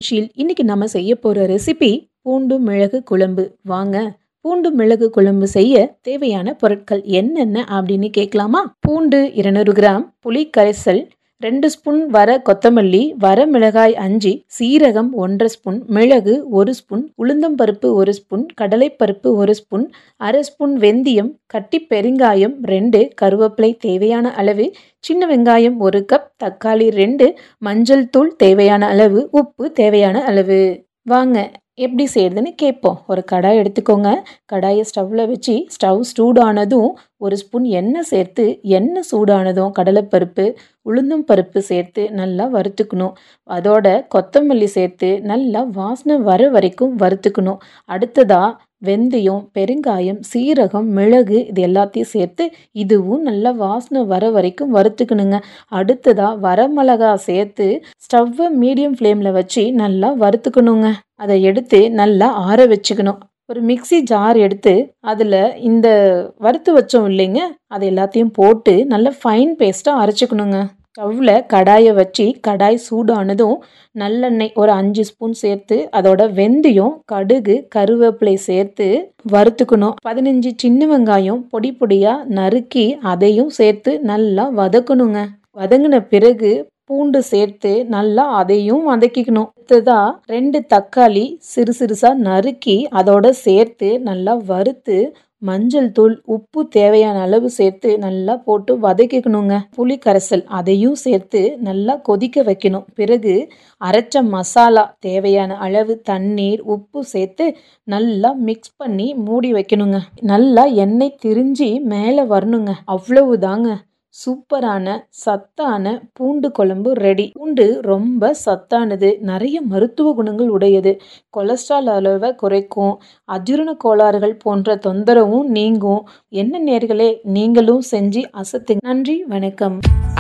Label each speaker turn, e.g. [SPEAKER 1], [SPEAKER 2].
[SPEAKER 1] நிகழ்ச்சியில் இன்னைக்கு நம்ம செய்ய போற ரெசிபி பூண்டு மிளகு குழம்பு வாங்க பூண்டு மிளகு குழம்பு செய்ய தேவையான பொருட்கள் என்னென்ன அப்படின்னு கேட்கலாமா பூண்டு இருநூறு கிராம் புளி கரைசல் ரெண்டு ஸ்பூன் வர கொத்தமல்லி வர மிளகாய் அஞ்சு சீரகம் ஒன்றரை ஸ்பூன் மிளகு ஒரு ஸ்பூன் உளுந்தம்பருப்பு ஒரு ஸ்பூன் கடலைப்பருப்பு ஒரு ஸ்பூன் அரை ஸ்பூன் வெந்தயம் கட்டி பெருங்காயம் ரெண்டு கருவேப்பிலை தேவையான அளவு சின்ன வெங்காயம் ஒரு கப் தக்காளி ரெண்டு மஞ்சள் தூள் தேவையான அளவு உப்பு தேவையான அளவு வாங்க எப்படி செய்யறதுன்னு கேட்போம் ஒரு கடாய் எடுத்துக்கோங்க கடாயை ஸ்டவ்வில் வச்சு ஸ்டவ் சூடானதும் ஒரு ஸ்பூன் எண்ணெய் சேர்த்து எண்ணெய் சூடானதும் கடலைப்பருப்பு உளுந்தும் பருப்பு சேர்த்து நல்லா வறுத்துக்கணும் அதோட கொத்தமல்லி சேர்த்து நல்லா வாசனை வர வரைக்கும் வறுத்துக்கணும் அடுத்ததாக வெந்தயம் பெருங்காயம் சீரகம் மிளகு இது எல்லாத்தையும் சேர்த்து இதுவும் நல்லா வாசனை வர வரைக்கும் வறுத்துக்கணுங்க அடுத்ததாக வரமிளகா சேர்த்து ஸ்டவ்வை மீடியம் ஃப்ளேமில் வச்சு நல்லா வறுத்துக்கணுங்க அதை எடுத்து நல்லா ஆற வச்சுக்கணும் ஒரு மிக்சி ஜார் எடுத்து அதில் இந்த வறுத்து வச்சோம் இல்லைங்க அது எல்லாத்தையும் போட்டு நல்லா ஃபைன் பேஸ்ட்டாக அரைச்சிக்கணுங்க ஸ்டவ்வில் கடாயை வச்சு கடாய் சூடானதும் நல்லெண்ணெய் ஒரு அஞ்சு ஸ்பூன் சேர்த்து அதோட வெந்தயம் கடுகு கருவேப்பிலை சேர்த்து வறுத்துக்கணும் பதினஞ்சு சின்ன வெங்காயம் பொடி பொடியாக நறுக்கி அதையும் சேர்த்து நல்லா வதக்கணுங்க வதங்கின பிறகு பூண்டு சேர்த்து நல்லா அதையும் வதக்கிக்கணும் அடுத்ததா ரெண்டு தக்காளி சிறு சிறுசா நறுக்கி அதோட சேர்த்து நல்லா வறுத்து மஞ்சள் தூள் உப்பு தேவையான அளவு சேர்த்து நல்லா போட்டு வதக்கிக்கணுங்க புளி கரைசல் அதையும் சேர்த்து நல்லா கொதிக்க வைக்கணும் பிறகு அரைச்ச மசாலா தேவையான அளவு தண்ணீர் உப்பு சேர்த்து நல்லா மிக்ஸ் பண்ணி மூடி வைக்கணுங்க நல்லா எண்ணெய் திரிஞ்சு மேலே வரணுங்க அவ்வளவுதாங்க சூப்பரான சத்தான பூண்டு குழம்பு ரெடி பூண்டு ரொம்ப சத்தானது நிறைய மருத்துவ குணங்கள் உடையது கொலஸ்ட்ரால் அளவை குறைக்கும் அஜீரண கோளாறுகள் போன்ற தொந்தரவும் நீங்கும் என்ன நேர்களே நீங்களும் செஞ்சு அசத்து நன்றி வணக்கம்